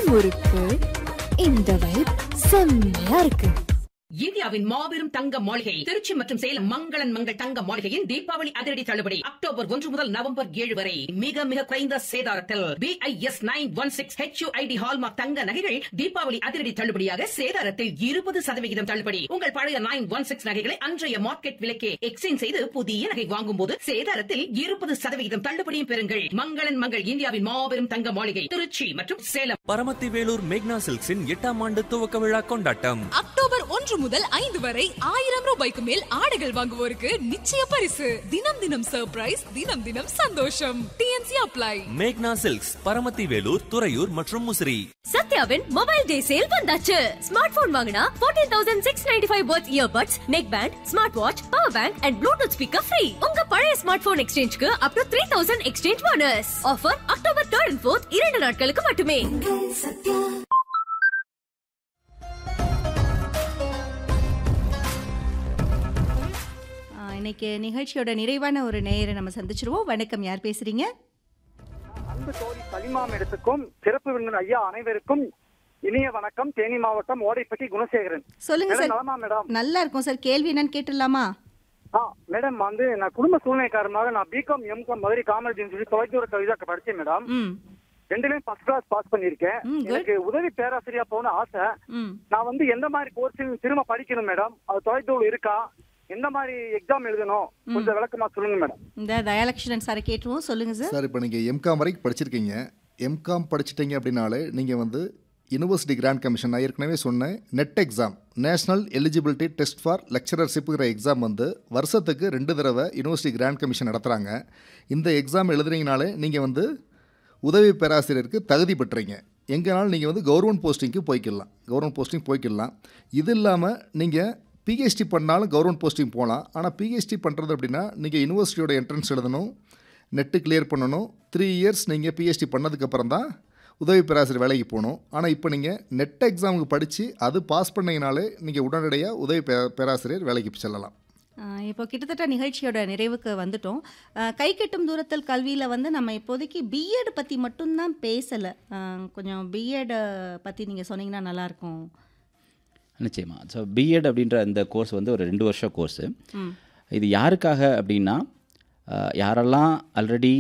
முறுக்கு இந்த வைப் செம்மையா இருக்கு இந்தியாவின் மாபெரும் தங்க மாளிகை திருச்சி மற்றும் சேலம் மங்களன் மங்கள் தங்க மாளிகையின் தீபாவளி அதிரடி தள்ளுபடி அக்டோபர் ஒன்று முதல் நவம்பர் ஏழு வரை மிக மிக குறைந்த சேதாரத்தில் BIS nine one six HUID hallmark தங்க நகைகள் தீபாவளி அதிரடி தள்ளுபடியாக சேதாரத்தில் இருபது சதவிகிதம் தள்ளுபடி உங்கள் பழைய நைன் ஒன் சிக்ஸ் நகைகளை அன்றைய மார்க்கெட் விலைக்கே எக்ஸ்சேஞ்ச் செய்து புதிய நகை வாங்கும் போது சேதாரத்தில் இருபது சதவிகிதம் தள்ளுபடியும் பெறுங்கள் மங்களன் மங்கள் இந்தியாவின் மாபெரும் தங்க மாளிகை திருச்சி மற்றும் சேலம் பரமத்தி வேலூர் மேக்னா சில்க்ஸின் எட்டாம் ஆண்டு துவக்க விழா கொண்டாட்டம் அக்டோபர் ஒன்று முதல் ஐந்து வரை ஆயிரம் ரூபாய்க்கு மேல் ஆடைகள் வாங்குவோருக்கு நிச்சய பரிசு தினம் தினம் சர்ப்ரைஸ் தினம் தினம் சந்தோஷம் டிஎன்சி அப்ளை மேக்னா சில்க்ஸ் பரமத்தி வேலூர் துறையூர் மற்றும் முசிறி சத்யாவின் மொபைல் டே சேல் வந்தாச்சு ஸ்மார்ட் போன் வாங்கினா 14695 தௌசண்ட் சிக்ஸ் நைன்டி ஃபைவ் பர்த் earbuds neck band smart watch power bank and Bluetooth speaker free உங்க பழைய ஸ்மார்ட் போன் எக்ஸ்சேஞ்சுக்கு up to three thousand exchange bonus offer October third and fourth இரண்டு நாட்களுக்கு மட்டுமே ஆ, இன்னைக்கு நிகழ்ச்சியோட நிறைவான ஒரு நேயரை நம்ம சந்திச்சிருவோம் வணக்கம் யார் பேசுறீங்க அன்பு தோழி சலிமா மேடத்துக்கும் சிறப்பு விருந்தினர் ஐயா அனைவருக்கும் இனிய வணக்கம் தேனி மாவட்டம் ஓடைப்பட்டி குணசேகரன் சொல்லுங்க மேடம், சார் நலமா மேடம் நல்லா இருக்கும் சார் கேள்வி என்னன்னு கேட்டுடலாமா ஆ மேடம் வந்து நான் குடும்ப சூழ்நிலை காரணமாக நான் பிகாம் எம்காம் மதுரை காமராஜ் சொல்லி தொலைதூர கவிதா படிச்சேன் மேடம் ம் ரெண்டுலயும் ஃபர்ஸ்ட் கிளாஸ் பாஸ் பண்ணிருக்கேன் ம், good. எனக்கு உதவி பேராசிரியா போகணும் ஆசை ம் நான் வந்து எந்த மாதிரி கோர்ஸ் திரும்ப படிக்கணும் மேடம் அது தொலைதூரம் இருக்கா எந்த மாதிரி எக்ஸாம் எழுதணும் கொஞ்சம் விளக்கமா சொல்லுங்க மேடம் இந்த தயாலட்சுமணன் சாரை கேட்டுருவோம் சொல்லுங்க சார் சார் இப்போ நீங்கள் எம்காம் வரைக்கும் படிச்சிருக்கீங்க எம்காம் படிச்சிட்டீங்க அப்படின்னாலே நீங்கள் வந்து யுனிவர்சிட்டி கிராண்ட் கமிஷன் நான் ஏற்கனவே சொன்னேன் NET exam national eligibility test for லெக்சரர்ஷிப்புங்கிற எக்ஸாம் வந்து வருஷத்துக்கு ரெண்டு தடவை யுனிவர்சிட்டி கிராண்ட் கமிஷன் நடத்துகிறாங்க இந்த எக்ஸாம் எழுதுறீங்கனாலே நீங்கள் வந்து உதவி பேராசிரியருக்கு தகுதி பெற்றீங்க எங்கேனாலும் நீங்கள் வந்து கவர்மெண்ட் போஸ்டிங்க்கு போய்க்கிடலாம் கவர்மெண்ட் போஸ்டிங் போய்க்கிடலாம் இது இல்லாமல் நீங்கள் பிஹெச்டி பண்ணாலும் கவர்மெண்ட் போஸ்டிங் போகலாம் ஆனால் பிஹெச்டி பண்ணுறது அப்படின்னா நீங்கள் யூனிவர்சிட்டியோட என்ட்ரன்ஸ் எழுதணும் நெட்டு கிளியர் பண்ணணும் த்ரீ இயர்ஸ் நீங்கள் பிஹெச்டி பண்ணதுக்கப்புறம் தான் உதவி பேராசிரியர் வேலைக்கு போகணும் ஆனால் இப்போ நீங்கள் நெட் எக்ஸாமுக்கு படித்து அது பாஸ் பண்ணீங்கனாலே நீங்கள் உடனடியாக உதவி பே பேராசிரியர் வேலைக்கு செல்லலாம் ஆ, இப்போ கிட்டத்தட்ட நிகழ்ச்சியோட நிறைவுக்கு வந்துட்டோம் ஆ, கை கெட்டும் தூரத்தில் கல்வியில் வந்து நம்ம இப்போதைக்கு பிஎட் பற்றி மட்டும்தான் பேசலை கொஞ்சம் பிஎட் பற்றி நீங்கள் சொன்னீங்கன்னா நல்லாயிருக்கும் நிச்சயமா ஸோ பிஎட் அப்படின்ற அந்த கோர்ஸ் வந்து ஒரு ரெண்டு வருஷம் கோர்ஸு ம் இது யாருக்காக அப்படின்னா அஹ், யாரெல்லாம் ஆல்ரெடி